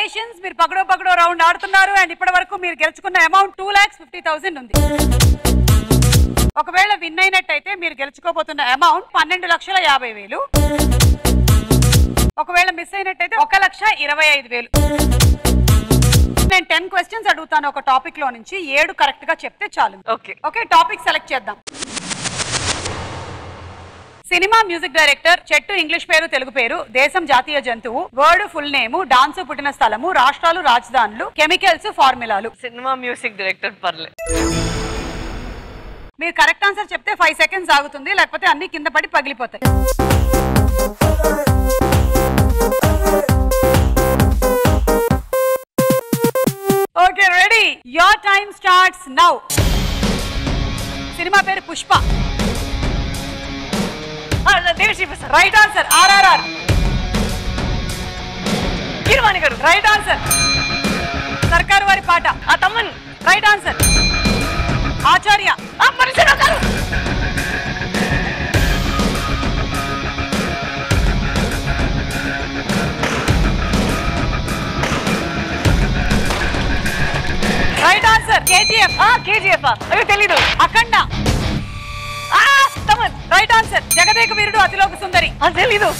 congratulations మీరు పగడో పగడో round ఆడుతున్నారు and ఇప్పటి వరకు మీరు గెలుచుకున్న amount two lakhs fifty thousand ఉంది ఒకవేళ విన్ అయినట్టయితే మీరు గెలుచుకోబోతున్న అమౌంట్ పన్నెండు లక్షల యాభై వేలు ఒకవేళ మిస్ అయినట్టయితే ఒక లక్ష ఇరవై ఐదు వేలు నేను టెన్ క్వశ్చన్స్ అడుగుతాను ఒక టాపిక్ లో నుంచి ఏడు కరెక్ట్ గా చెప్తే చాలు ఓకే ఓకే టాపిక్ సెలెక్ట్ చేద్దాం సినిమా మ్యూజిక్ డైరెక్టర్ చెట్టు ఇంగ్లీష్ పేరు తెలుగు పేరు దేశం జాతీయ జంతువు వర్డ్ ఫుల్ నేము డాన్స్ పుట్టిన స్థలము రాష్ట్రాలు రాజధానులు కెమికల్స్ ఫార్ములాలు సినిమా మ్యూజిక్ డైరెక్టర్ పర్లే మీరు కరెక్ట్ ఆన్సర్ చెప్తే ఫైవ్ సెకండ్స్ ఆగుతుంది లేకపోతే అన్ని కింద పడి పగిలిపోతాయి okay ready your time starts now cinema పేరు Pushpa Devashri Prasad right answer RRR Keeravani garu right answer సర్కారు వారి పాట ఆ తమ్మన్ రైట్ ఆన్సర్ ఆచార్య ఆ పరిసర గారు రైట్ ఆన్సర్ కేజీఎఫ్ ఆ కేజీఎఫ్ అయ్యో తెలీదు అఖండ ఆ తమ్మన్ రైట్ ఆన్సర్ జగదేక వీరుడు అతిలోక సుందరి ఆ తెలీదు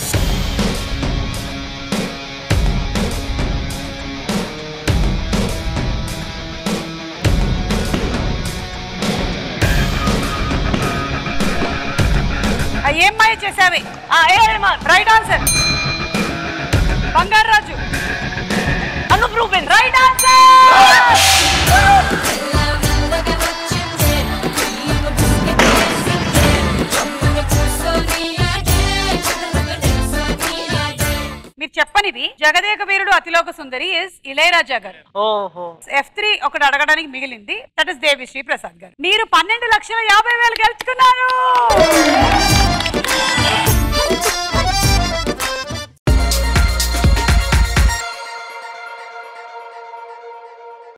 ఆ ఏం మాయ చేసావే ఆ ఏ Rahman right answer Bangaru Raju Anup Rubens right answer మీరు చెప్పనివి జగదేక వీరుడు అతిలోక సుందరి ఇస్ ఇళయరాజా గారు ఓహో ఎఫ్ త్రీ ఒకటి అడగడానికి మిగిలింది దట్ ఇస్ దేవి శ్రీ ప్రసాద్ గారు మీరు పన్నెండు లక్షల యాభై వేలు గెలుచుకున్నారు